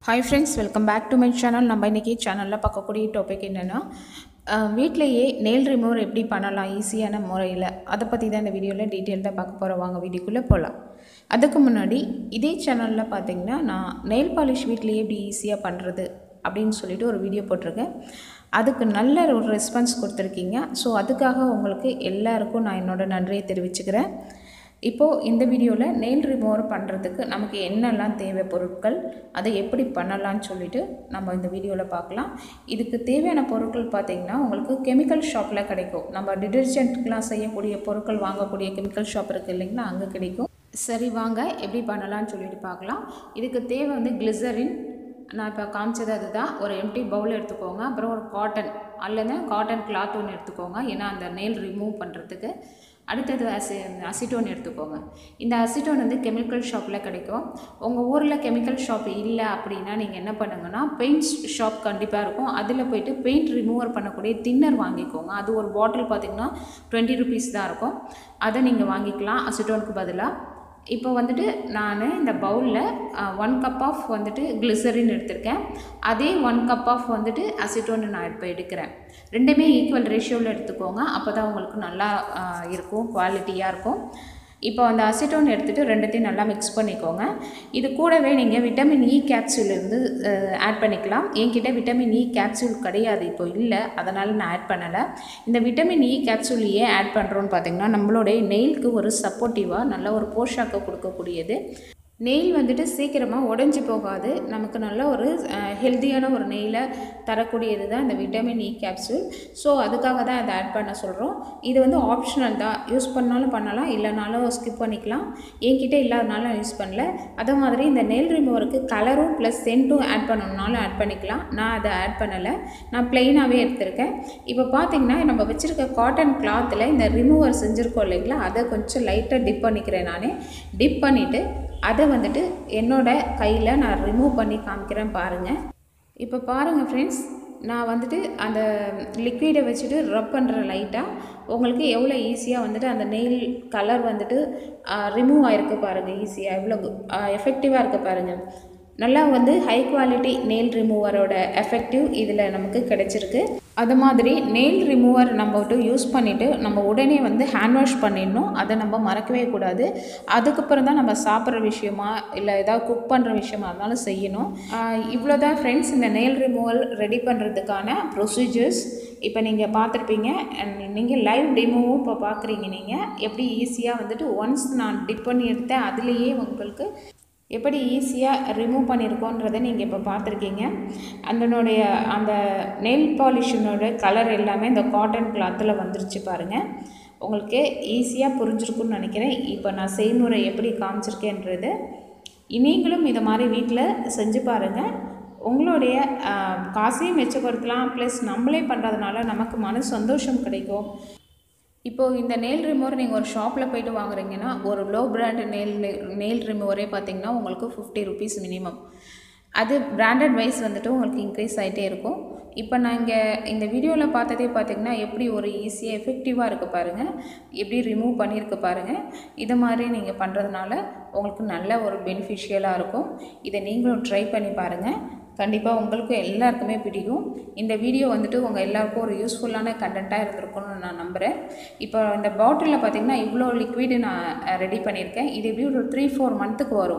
hi friends welcome back to my channel நம்ம இன்றைக்கி சேனலில் பார்க்கக்கூடிய டாபிக் என்னென்னா வீட்டிலையே நெயில் ரிமூவர் எப்படி பண்ணலாம் ஈஸியான முறையில் அதை பற்றி தான் இந்த வீடியோவில் டீட்டெயில்டாக பார்க்க போகிறோம் வாங்க வீடியோக்குள்ளே போகலாம் அதுக்கு முன்னாடி இதே சேனலில் பார்த்தீங்கன்னா நான் நெயில் பாலிஷ் வீட்லேயே எப்படி ஈஸியாக பண்ணுறது அப்படின்னு சொல்லிட்டு ஒரு வீடியோ போட்டிருக்கேன் அதுக்கு நல்ல ஒரு ரெஸ்பான்ஸ் கொடுத்துருக்கீங்க ஸோ அதுக்காக உங்களுக்கு எல்லாருக்கும் நான் என்னோட நன்றியை தெரிவிச்சுக்கிறேன் இப்போது இந்த வீடியோவில் நெயில் ரிமூவர் பண்ணுறதுக்கு நமக்கு என்னெல்லாம் தேவை பொருட்கள் அதை எப்படி பண்ணலாம்னு சொல்லிட்டு நம்ம இந்த வீடியோவில் பார்க்கலாம் இதுக்கு தேவையான பொருட்கள் பார்த்திங்கன்னா உங்களுக்கு கெமிக்கல் ஷாப்பில் கிடைக்கும் நம்ம டிடர்ஜென்ட்க்கெலாம் செய்யக்கூடிய பொருட்கள் வாங்கக்கூடிய கெமிக்கல் ஷாப் இருக்குது இல்லைங்களா அங்கே கிடைக்கும் சரி வாங்க எப்படி பண்ணலாம்னு சொல்லிட்டு பார்க்கலாம் இதுக்கு தேவை வந்து கிளிசரின் நான் இப்போ காமிச்சது அதுதான் ஒரு எம்டி பவுல் எடுத்துக்கோங்க அப்புறம் ஒரு காட்டன் அல்லது காட்டன் கிளாத் ஒன்று எடுத்துக்கோங்க ஏன்னா அந்த நெயில் ரிமூவ் பண்ணுறதுக்கு அடுத்தது அசி அசிட்டோன் எடுத்துக்கோங்க இந்த அசிட்டோன் வந்து கெமிக்கல் ஷாப்பில் கிடைக்கும் உங்கள் ஊரில் கெமிக்கல் ஷாப் இல்லை அப்படின்னா நீங்கள் என்ன பண்ணுங்கன்னா பெயிண்ட் ஷாப் கண்டிப்பாக இருக்கும் அதில் போயிட்டு பெயிண்ட் ரிமூவர் பண்ணக்கூடிய தின்னர் வாங்கிக்கோங்க அது ஒரு பாட்டில் பார்த்திங்கன்னா டுவெண்ட்டி ருபீஸ் தான் இருக்கும் அதை நீங்கள் வாங்கிக்கலாம் அசிட்டோனுக்கு பதிலாக இப்போ வந்துட்டு நான் இந்த பவுலில் ஒன் கப் ஆஃப் வந்துட்டு கிளிசரின் எடுத்திருக்கேன் அதே ஒன் கப் ஆஃப் வந்துட்டு அசிட்டோன் நான் இப்போ எடுக்கிறேன் ரெண்டுமே ஈக்குவல் ரேஷியோவில் எடுத்துக்கோங்க அப்போ தான் உங்களுக்கு நல்லா இருக்கும் குவாலிட்டியாக இருக்கும் இப்போ அந்த அசிட்டோன் எடுத்துகிட்டு ரெண்டுத்தையும் நல்லா மிக்ஸ் பண்ணிக்கோங்க இது கூடவே நீங்கள் விட்டமின் இ கேப்சூல் இருந்து ஆட் பண்ணிக்கலாம் என்கிட்ட விட்டமின் இ கேப்சூல் கிடையாது இப்போ இல்லை அதனால் நான் ஆட் பண்ணலை இந்த விட்டமின் இ கேப்சூல் ஏன் ஆட் பண்ணுறோன்னு பார்த்தீங்கன்னா நம்மளுடைய நெயிலுக்கு ஒரு சப்போர்ட்டிவாக நல்ல ஒரு போஷாக்கை கொடுக்கக்கூடியது நெயில் வந்துட்டு சீக்கிரமாக உடஞ்சி போகாது நமக்கு நல்ல ஒரு ஹெல்த்தியான ஒரு நெயிலை தரக்கூடியது தான் இந்த விட்டமின் இ கேப்சூல் ஸோ அதுக்காக தான் அதை ஆட் பண்ண சொல்கிறோம் இது வந்து ஆப்ஷனல் தான் யூஸ் பண்ணாலும் பண்ணலாம் இல்லைனாலும் ஸ்கிப் பண்ணிக்கலாம் என்கிட்ட இல்லாதனால யூஸ் பண்ணல அதே மாதிரி இந்த நெயில் ரிமூவருக்கு கலரும் ப்ளஸ் சென்ட்டும் ஆட் பண்ணணுன்னாலும் ஆட் பண்ணிக்கலாம் நான் அதை ஆட் பண்ணலை நான் ப்ளெயினாகவே எடுத்திருக்கேன் இப்போ பார்த்தீங்கன்னா நம்ம வச்சுருக்க காட்டன் கிளாத்தில் இந்த ரிமூவர் செஞ்சுருக்கோம் இல்லைங்களா அதை கொஞ்சம் லைட்டாக டிப் பண்ணிக்கிறேன் நான் டிப் பண்ணிவிட்டு அதை வந்துட்டு என்னோட கையில் நான் ரிமூவ் பண்ணி காமிக்கிறேன் பாருங்கள் இப்போ பாருங்கள் ஃப்ரெண்ட்ஸ் நான் வந்துட்டு அந்த லிக்விடை வச்சுட்டு ரப் பண்ணுற லைட்டாக உங்களுக்கு எவ்வளோ ஈஸியாக வந்துட்டு அந்த நெயில் கலர் வந்துட்டு ரிமூவ் ஆகிருக்கு பாருங்கள் ஈஸியாக எவ்வளோ எஃபெக்டிவாக இருக்குது பாருங்கள் நல்லா வந்து ஹை குவாலிட்டி நெயில் ரிமூவரோட எஃபெக்டிவ் இதில் நமக்கு கிடைச்சிருக்கு அது மாதிரி நெயில் ரிமூவர் நம்ம விட்டு யூஸ் பண்ணிவிட்டு நம்ம உடனே வந்து ஹேண்ட் வாஷ் பண்ணிடணும் அதை நம்ம மறக்கவே கூடாது அதுக்கப்புறம் தான் நம்ம சாப்பிட்ற விஷயமா இல்லை ஏதாவது குக் பண்ணுற விஷயமா இருந்தாலும் செய்யணும் இவ்வளோ தான் ஃப்ரெண்ட்ஸ் இந்த நெயில் ரிமூவல் ரெடி பண்ணுறதுக்கான ப்ரொசீஜர்ஸ் இப்போ நீங்கள் பார்த்துருப்பீங்க நீங்கள் லைவ் டெமோவும் இப்போ பார்க்குறீங்க நீங்கள் எப்படி ஈஸியாக வந்துட்டு ஒன்ஸ் நான் டிப் பண்ணி எடுத்தேன் அதுலேயே உங்களுக்கு எப்படி ஈஸியாக ரிமூவ் பண்ணியிருக்கோன்றதை நீங்கள் இப்போ பார்த்துருக்கீங்க அதனுடைய அந்த நெயில் பாலிஷினோட கலர் எல்லாமே இந்த காட்டன் கிளாத்தில் வந்துருச்சு பாருங்கள் உங்களுக்கு ஈஸியாக புரிஞ்சிருக்குன்னு நினைக்கிறேன் இப்போ நான் செய்முறை எப்படி காமிச்சிருக்கேன்றது நீங்களும் இதை மாதிரி வீட்டில் செஞ்சு பாருங்கள் உங்களுடைய காசையும் மிச்சப்படுத்தலாம் ப்ளஸ் நம்மளே பண்ணுறதுனால நமக்கு மன சந்தோஷம் கிடைக்கும் இப்போது இந்த நெயில் ரிமூவர் நீங்கள் ஒரு ஷாப்பில் போய்ட்டு வாங்குறீங்கன்னா ஒரு லோ பிராண்ட் நெயில் நெயில் ரிமூவரே பார்த்தீங்கன்னா உங்களுக்கு ஃபிஃப்டி ருபீஸ் மினிமம் அது பிராண்டட் வைஸ் வந்துட்டு உங்களுக்கு இன்க்ரீஸ் ஆகிட்டே இருக்கும் இப்போ நான் இங்கே இந்த வீடியோவில் பார்த்ததே பார்த்திங்கன்னா எப்படி ஒரு ஈஸியாக எஃபெக்டிவாக இருக்குது பாருங்கள் எப்படி ரிமூவ் பண்ணியிருக்கு பாருங்கள் இதை மாதிரி நீங்கள் பண்ணுறதுனால உங்களுக்கு நல்ல ஒரு பெனிஃபிஷியலாக இருக்கும் இதை நீங்களும் ட்ரை பண்ணி பாருங்கள் கண்டிப்பாக உங்களுக்கும் எல்லாருக்குமே பிடிக்கும் இந்த வீடியோ வந்துட்டு உங்கள் எல்லாருக்கும் ஒரு யூஸ்ஃபுல்லான கண்டென்ட்டாக இருந்திருக்கும்னு நான் நம்புகிறேன் இப்போ இந்த பாட்டிலில் பார்த்திங்கன்னா இவ்வளோ லிக்விடு நான் ரெடி பண்ணியிருக்கேன் இது எப்படி ஒரு த்ரீ ஃபோர் மந்த்துக்கு வரும்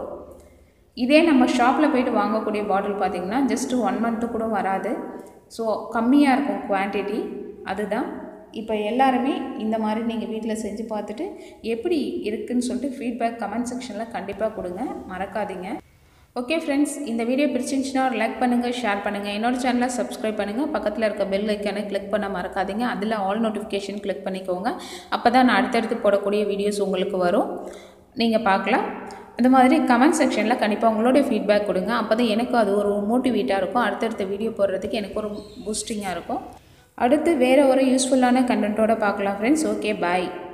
இதே நம்ம ஷாப்பில் போயிட்டு வாங்கக்கூடிய பாட்டில் பார்த்திங்கன்னா ஜஸ்ட்டு ஒன் மந்த்து கூட வராது ஸோ கம்மியாக இருக்கும் குவான்டிட்டி அதுதான் இப்போ எல்லாருமே இந்த மாதிரி நீங்கள் வீட்டில் செஞ்சு பார்த்துட்டு எப்படி இருக்குதுன்னு சொல்லிட்டு ஃபீட்பேக் கமெண்ட் செக்ஷனில் கண்டிப்பாக கொடுங்க மறக்காதீங்க ஓகே ஃப்ரெண்ட்ஸ் இந்த வீடியோ பிடிச்சிருந்துச்சுன்னா ஒரு லைக் பண்ணுங்கள் ஷேர் பண்ணுங்கள் என்னோட சேனலை சப்ஸ்கிரைப் பண்ணுங்கள் பக்கத்தில் இருக்க பெல் ஐக்கானை கிளிக் பண்ண மறக்காதீங்க அதில் ஆல் நோட்டிஃபிகேஷன் கிளிக் பண்ணிக்கோங்க அப்போ தான் நான் அடுத்தடுத்து போடக்கூடிய வீடியோஸ் உங்களுக்கு வரும் நீங்கள் பார்க்கலாம் இந்த மாதிரி கமெண்ட் செக்ஷனில் கண்டிப்பாக உங்களுடைய ஃபீட்பேக் கொடுங்க அப்போ தான் எனக்கு அது ஒரு மோட்டிவேட்டாக இருக்கும் அடுத்தடுத்த வீடியோ போடுறதுக்கு எனக்கு ஒரு பூஸ்டிங்காக இருக்கும் அடுத்து வேறு ஒரு யூஸ்ஃபுல்லான கண்டென்ட்டோடு பார்க்கலாம் ஃப்ரெண்ட்ஸ் ஓகே பாய்